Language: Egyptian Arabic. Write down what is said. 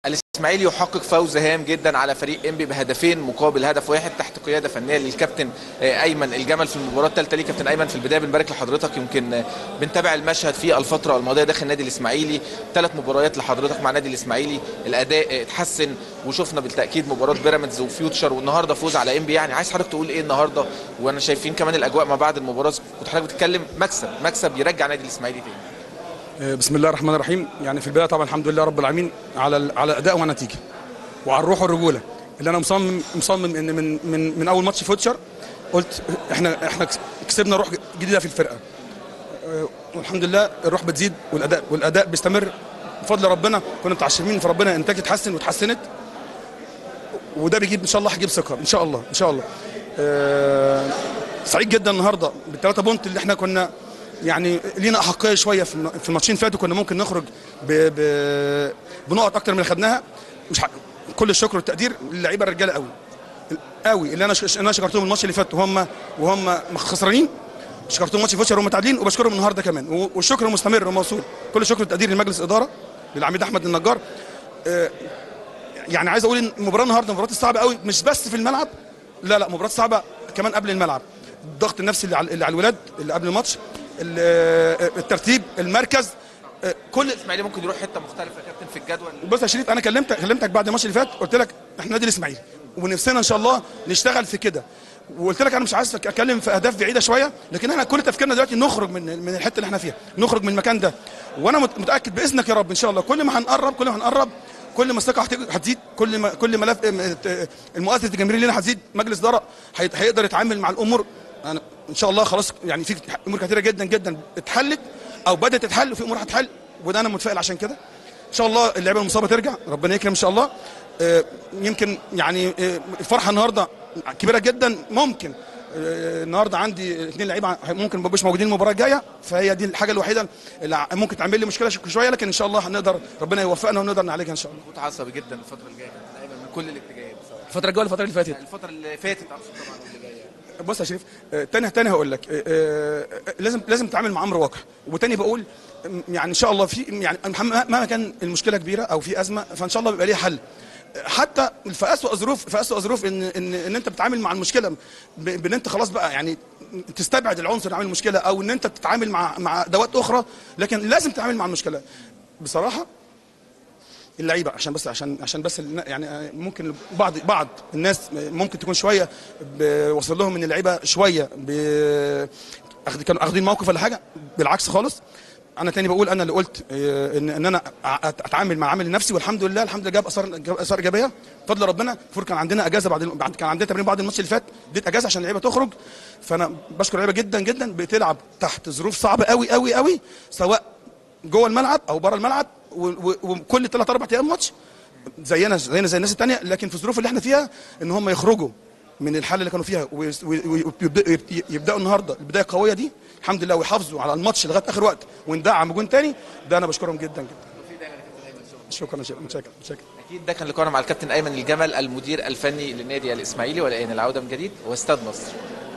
الاسماعيلي يحقق فوز هام جدا على فريق انبي بهدفين مقابل هدف واحد تحت قياده فنيه للكابتن آه، ايمن الجمل في المباراه الثالثه ليه كابتن ايمن في البدايه بنبارك لحضرتك يمكن آه، بنتابع المشهد في الفتره الماضيه داخل النادي الاسماعيلي ثلاث مباريات لحضرتك مع النادي الاسماعيلي الاداء آه، اتحسن وشفنا بالتاكيد مباراه بيراميدز وفيوتشر والنهارده فوز على انبي يعني عايز حضرتك تقول ايه النهارده وانا شايفين كمان الاجواء ما بعد المباراه كنت حضرتك بتتكلم مكسب مكسب يرجع النادي الاسماعيلي تاني بسم الله الرحمن الرحيم يعني في البدايه طبعا الحمد لله رب العالمين على ال- على الاداء والنتيجه وعلى الروح والرجوله اللي انا مصمم مصمم ان من من من اول ماتش فوتشر قلت احنا احنا كس- كسبنا روح جديده في الفرقه أه، والحمد لله الروح بتزيد والاداء والاداء بيستمر بفضل ربنا كنا متعشمين في ربنا الانتاج يتحسن وتحسنت وده بيجيب ان شاء الله هيجيب ثقه ان شاء الله ان شاء الله أه، سعيد جدا النهارده بالثلاثه بونت اللي احنا كنا يعني لينا احقيه شويه في الم- في الماتشين فاتوا كنا ممكن نخرج ب ب بنقط اكتر من اللي خدناها مش ح... كل الشكر والتقدير للعيبه الرجاله قوي قوي اللي انا ش... انا شكرتهم الماتش اللي فات وهم وهم خسرانين شكرتهم ماتش فوتشر وهم متعادلين وبشكرهم النهارده كمان و- والشكر مستمر وموصول كل الشكر والتقدير لمجلس الاداره للعميد احمد النجار يعني عايز اقول ان المباراه النهارده مباراه صعبه قوي مش بس في الملعب لا لا مباراه صعبه كمان قبل الملعب الضغط النفسي اللي على اللي على الولاد اللي قبل الماتش ال- الترتيب المركز كل الاسماعيلي ممكن يروح حته مختلفه يا كابتن في الجدول بص يا شريف انا كلمتك كلمتك بعد الماتش اللي فات قلت لك احنا نادي الاسماعيلي ونفسنا ان شاء الله نشتغل في كده وقلت لك انا مش عايز اتكلم في اهداف بعيده شويه لكن احنا كل تفكيرنا دلوقتي نخرج من من الحته اللي احنا فيها نخرج من المكان ده وانا مت- متاكد باذنك يا رب ان شاء الله كل ما هنقرب كل ما هنقرب كل ما الثقه هت- هتزيد كل ما كل ما لف- ام- ت- المؤسسه الجماهيريه لنا هتزيد مجلس اداره هي- هيقدر يتعامل مع الامور انا ان شاء الله خلاص يعني في امور كثيره جدا جدا اتحلت او بدات تتحل وفي امور هتحل وده انا متفائل عشان كده ان شاء الله اللعيبه المصابه ترجع ربنا يكرم ان شاء الله آه، يمكن يعني آه، الفرحه النهارده كبيره جدا ممكن آه، النهارده عندي اثنين لعيبه ممكن ما يبقوش موجودين المباراه الجايه فهي دي الحاجه الوحيده اللي ع- ممكن تعمل لي مشكله شويه لكن ان شاء الله هنقدر ربنا يوفقنا ونقدر نعالجها ان شاء الله كنت عصبي جدا الفتره الجايه يا كابتن ايمن من كل الاتجاهات بصراحه الفتره الجايه الفتره اللي فاتت الفتره اللي فاتت اقصد طبعا واللي جايه بص يا شريف آه، تاني تاني هقول لك آه، آه، لازم لازم تتعامل مع امر واقع وتاني بقول م- يعني ان شاء الله في يعني مهما مهما كان المشكله كبيره او في ازمه فان شاء الله بيبقى ليها حل حتى في اسوء ظروف في اسوء ظروف ان ان ان انت بتتعامل مع المشكله ب- بان انت خلاص بقى يعني تستبعد العنصر اللي عامل المشكله او ان انت تتعامل مع مع ادوات اخرى لكن لازم تتعامل مع المشكله بصراحه اللعيبه عشان بس عشان عشان بس النا- يعني ممكن بعض بعض الناس ممكن تكون شويه ب- وصل لهم ان اللعيبه شويه ب- أخد- كانوا اخدين موقف ولا حاجه بالعكس خالص انا تاني بقول انا اللي قلت آه، ان ان انا أ- اتعامل مع العامل النفسي والحمد لله الحمد لله جاب اثار جاب اثار ايجابيه بفضل ربنا فور كان عندنا اجازه بعد بعد كان عندنا تمرين بعد الماتش اللي فات اديت اجازه عشان اللعيبه تخرج فانا بشكر اللعيبه جدا جدا بتلعب تحت ظروف صعبه قوي قوي قوي سواء جوه الملعب او بره الملعب و- و- وكل ثلاث اربع ايام ماتش زينا زينا زي الناس الثانيه لكن في الظروف اللي احنا فيها ان هم يخرجوا من الحاله اللي كانوا فيها ويس- وي- وي- ويبدأوا يبداوا النهارده البدايه القويه دي الحمد لله ويحافظوا على الماتش لغايه اخر وقت وندعم جون تاني ده انا بشكرهم جدا جدا شكرا شكرا شكرا شكرا اكيد ده كان لقاءنا مع الكابتن ايمن الجمل المدير الفني للنادي الاسماعيلي والان العوده من جديد واستاد مصر